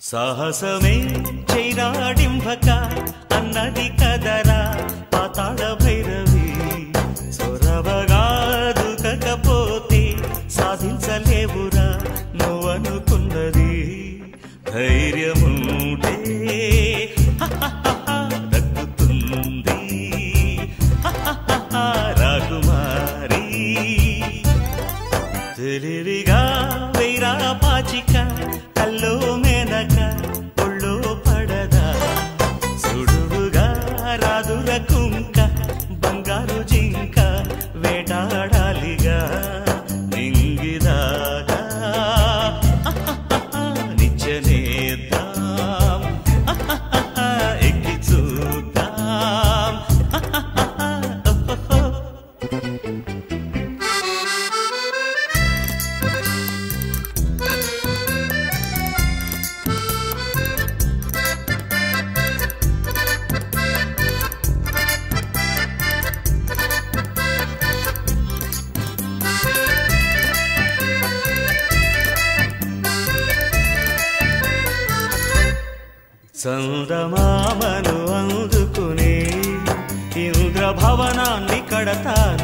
సాహసమే చైరాడింభక అన్నది కదరా పాతాళ భైరవి సొరవగా దుకకపోతే సాధించలేవురా నువ్వనుకున్నది ధైర్యముంటే దక్కుతుంది రాకుమారి తెలివిగా వైరా పాచిక కల్లో మేనక ఒళ్ళో పడదా సుడువుగా రాదుర కుంక బంగారు జింక వేటాడాలిగా నింగిదాగా నిచ్చనేద్దాం ఎక్కి చూద్దాం చందమామను అందుకుని ఇంద్రభవనాన్ని కడతాను